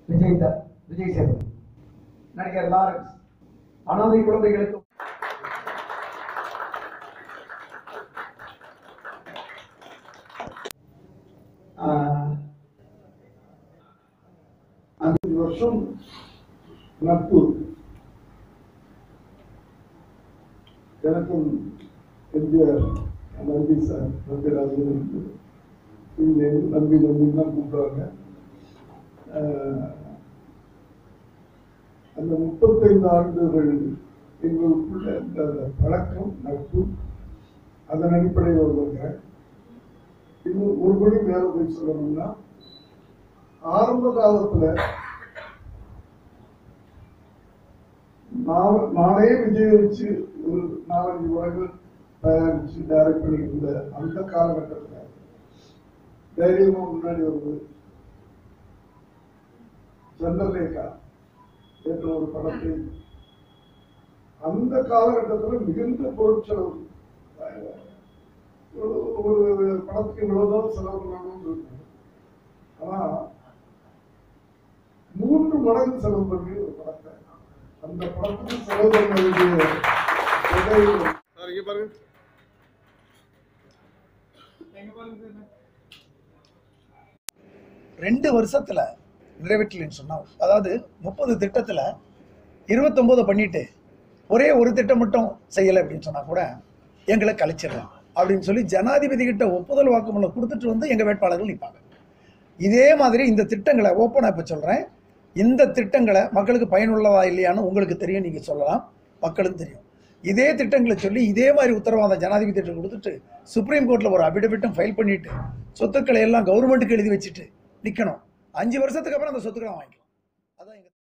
விஜய் த- விஜய் சேதுபதி நடிகர் லாரன்ஸ் அனாதை குழந்தைகளுக்கு ஆஹ், அஞ்சு வருஷம் நட்பு எனக்கும் எம்ஜிஆர் நம்பி சார் நம்பி ராஜன் இங்கே நம்பி நம்பி தான் கூப்பிடுவாங்க ஆஹ், அந்த முப்பத்தைந்து ஆண்டுகள் எங்களுக்குள்ள இந்த பழக்கம் நட்பு அதன் அடிப்படையில் வந்திருக்கிறேன் இன்னும் ஒரு படி மேல போய் சொல்லணும்னா ஆரம்ப காலத்துல நான் நானே விஜய் வச்சு ஒரு நாலஞ்சு படங்கள் தயாரிச்சு டைரக்ட் பண்ணியிருந்த அந்த காலகட்டத்தில் தைரியமா முன்னாடி வருது சந்திரலேகா என்ற ஒரு படத்தை அந்த காலகட்டத்தில் மிகுந்த பொருட்செலவு ஒரு ஒரு படத்துக்கு இவ்வளவுதான் செலவு பண்ணணும்னு இருக்கு ஆனா மூன்று மடங்கு செலவு பண்ணி ஒரு படத்தை அந்த படத்துக்கு செலவு பண்ண வேண்டிய தொகை சார் இங்க பாருங்க ரெண்டு வருஷத்துல நிறைவேற்றலைன்னு சொன்னா அதாவது முப்பது திட்டத்துல இருபத்தொன்பதை பண்ணிட்டு ஒரே ஒரு திட்டம் மட்டும் செய்யலை அப்படின்னு சொன்னா கூட எங்களை கழிச்சிடலாம் அப்படின்னு சொல்லி ஜனாதிபதி கிட்ட ஒப்புதல் வாக்குமூலம் கொடுத்துட்டு வந்து எங்க வேட்பாளர்கள் நிற்பாங்க இதே மாதிரி இந்த திட்டங்களை ஓப்பனாக இப்போ சொல்றேன் இந்த திட்டங்களை மக்களுக்கு பயனுள்ளதா இல்லையான்னு உங்களுக்கு தெரியும் நீங்க சொல்லலாம் மக்களுக்கும் தெரியும் இதே திட்டங்களை சொல்லி இதே மாதிரி உத்தரவாதம் ஜனாதிபதி திட்டம் கொடுத்துட்டு சுப்ரீம் கோர்ட்ல ஒரு அபிடவிட்டும் ஃபைல் பண்ணிட்டு சொத்துக்களை எல்லாம் கவர்மெண்ட்டுக்கு எழுதி வச்சுட்டு நிக்கணும் அஞ்சு வருஷத்துக்கு அப்புறம் அந்த சொத்துக்களை வாங்கிக்கலாம் அதான் எங்க